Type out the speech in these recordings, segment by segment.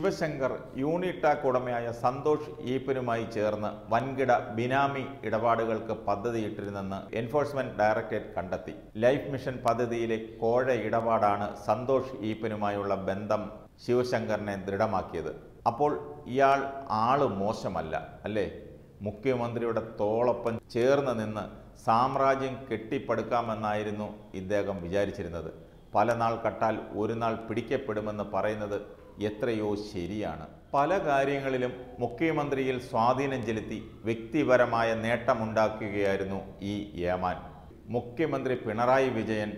ശിവശങ്കർ യൂണിടാക് ഉടമയായ സന്തോഷ് ഈപ്പനുമായി ചേർന്ന് വൻകിട ബിനാമി ഇടപാടുകൾക്ക് പദ്ധതിയിട്ടിരുന്നെന്ന് എൻഫോഴ്സ്മെന്റ് ഡയറക്ടറേറ്റ് കണ്ടെത്തി ലൈഫ് മിഷൻ പദ്ധതിയിലെ കോഴ ഇടപാടാണ് സന്തോഷ് ഈപ്പനുമായുള്ള ബന്ധം ശിവശങ്കറിനെ ദൃഢമാക്കിയത് അപ്പോൾ ഇയാൾ ആള് മോശമല്ല അല്ലേ മുഖ്യമന്ത്രിയുടെ തോളൊപ്പം ചേർന്ന് നിന്ന് സാമ്രാജ്യം കെട്ടിപ്പടുക്കാമെന്നായിരുന്നു ഇദ്ദേഹം വിചാരിച്ചിരുന്നത് പല നാൾ കട്ടാൽ ഒരു നാൾ പിടിക്കപ്പെടുമെന്ന് പറയുന്നത് എത്രയോ ശരിയാണ് പല കാര്യങ്ങളിലും മുഖ്യമന്ത്രിയിൽ സ്വാധീനം ചെലുത്തി വ്യക്തിപരമായ നേട്ടമുണ്ടാക്കുകയായിരുന്നു ഈ ഏമാൻ മുഖ്യമന്ത്രി പിണറായി വിജയൻ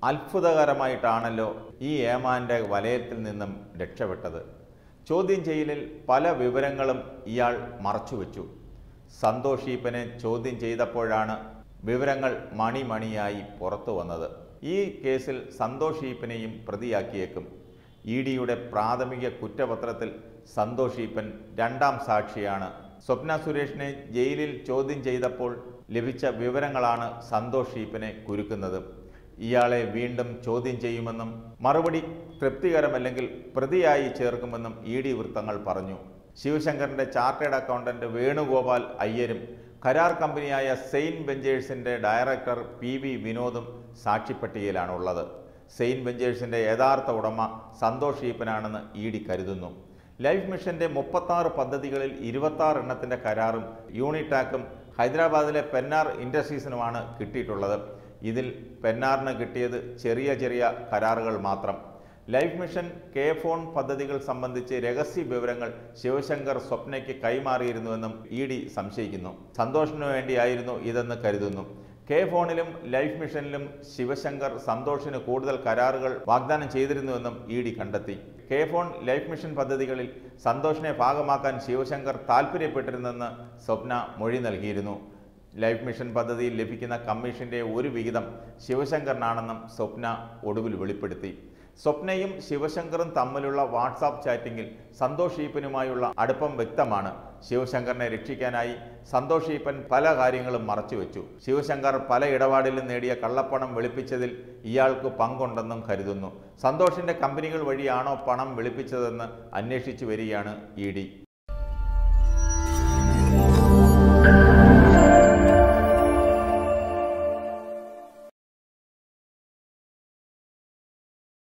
അത്ഭുതകരമായിട്ടാണല്ലോ ഈ ഏമാൻ്റെ വലയത്തിൽ നിന്നും രക്ഷപ്പെട്ടത് ചോദ്യം ചെയ്യലിൽ പല വിവരങ്ങളും ഇയാൾ മറച്ചുവെച്ചു സന്തോഷ് ഈപ്പനെ ചോദ്യം ചെയ്തപ്പോഴാണ് വിവരങ്ങൾ മണിമണിയായി പുറത്തു വന്നത് ഈ കേസിൽ സന്തോഷ് ഈപ്പനെയും പ്രതിയാക്കിയേക്കും ഇ ഡിയുടെ പ്രാഥമിക കുറ്റപത്രത്തിൽ സന്തോഷ് ഈപ്പൻ രണ്ടാം സാക്ഷിയാണ് സ്വപ്ന സുരേഷിനെ ജയിലിൽ ചോദ്യം ചെയ്തപ്പോൾ ലഭിച്ച വിവരങ്ങളാണ് സന്തോഷ് ഈപ്പനെ കുരുക്കുന്നത് ഇയാളെ വീണ്ടും ചോദ്യം ചെയ്യുമെന്നും മറുപടി തൃപ്തികരമല്ലെങ്കിൽ പ്രതിയായി ചേർക്കുമെന്നും ഇ ഡി വൃത്തങ്ങൾ പറഞ്ഞു ശിവശങ്കറിന്റെ ചാർട്ടേഡ് അക്കൗണ്ടന്റ് വേണുഗോപാൽ അയ്യരും കരാർ കമ്പനിയായ സെയിൻ വെഞ്ചേഴ്സിന്റെ ഡയറക്ടർ പി വി വിനോദും സാക്ഷിപ്പട്ടികയിലാണുള്ളത് സെയിൻ വെഞ്ചേഴ്സിന്റെ യഥാർത്ഥ ഉടമ സന്തോഷ് ഈപ്പനാണെന്ന് ഇ ഡി കരുതുന്നു ലൈഫ് മിഷന്റെ മുപ്പത്താറ് പദ്ധതികളിൽ ഇരുപത്താറ് എണ്ണത്തിന്റെ കരാറും യൂണിടാക്കും ഹൈദരാബാദിലെ പെന്നാർ ഇൻഡസ്ട്രീസിനുമാണ് കിട്ടിയിട്ടുള്ളത് ഇതിൽ പെന്നാറിന് കിട്ടിയത് ചെറിയ ചെറിയ കരാറുകൾ മാത്രം ലൈഫ് മിഷൻ കെ ഫോൺ പദ്ധതികൾ സംബന്ധിച്ച് രഹസ്യ വിവരങ്ങൾ ശിവശങ്കർ സ്വപ്നയ്ക്ക് കൈമാറിയിരുന്നുവെന്നും ഇ ഡി സംശയിക്കുന്നു സന്തോഷിനു വേണ്ടിയായിരുന്നു ഇതെന്ന് കരുതുന്നു കെ ഫോണിലും ലൈഫ് മിഷനിലും ശിവശങ്കർ സന്തോഷിന് കൂടുതൽ കരാറുകൾ വാഗ്ദാനം ചെയ്തിരുന്നുവെന്നും ഇ ഡി കണ്ടെത്തി കെ ഫോൺ ലൈഫ് മിഷൻ പദ്ധതികളിൽ സന്തോഷിനെ ഭാഗമാക്കാൻ ശിവശങ്കർ താൽപ്പര്യപ്പെട്ടിരുന്നെന്ന് സ്വപ്ന മൊഴി നൽകിയിരുന്നു ലൈഫ് മിഷൻ പദ്ധതിയിൽ ലഭിക്കുന്ന കമ്മീഷന്റെ ഒരു വിഹിതം ശിവശങ്കറിനാണെന്നും സ്വപ്ന ഒടുവിൽ വെളിപ്പെടുത്തി സ്വപ്നയും ശിവശങ്കറും തമ്മിലുള്ള വാട്സാപ്പ് ചാറ്റിംഗിൽ സന്തോഷ് ഈപ്പനുമായുള്ള അടുപ്പം വ്യക്തമാണ് ശിവശങ്കറിനെ രക്ഷിക്കാനായി സന്തോഷ് ഈപ്പൻ പല കാര്യങ്ങളും മറച്ചുവെച്ചു ശിവശങ്കർ പല ഇടപാടിലും നേടിയ കള്ളപ്പണം വെളുപ്പിച്ചതിൽ ഇയാൾക്ക് പങ്കുണ്ടെന്നും കരുതുന്നു സന്തോഷിന്റെ കമ്പനികൾ വഴിയാണോ പണം വെളുപ്പിച്ചതെന്ന് അന്വേഷിച്ചു വരികയാണ് ഇ ഡി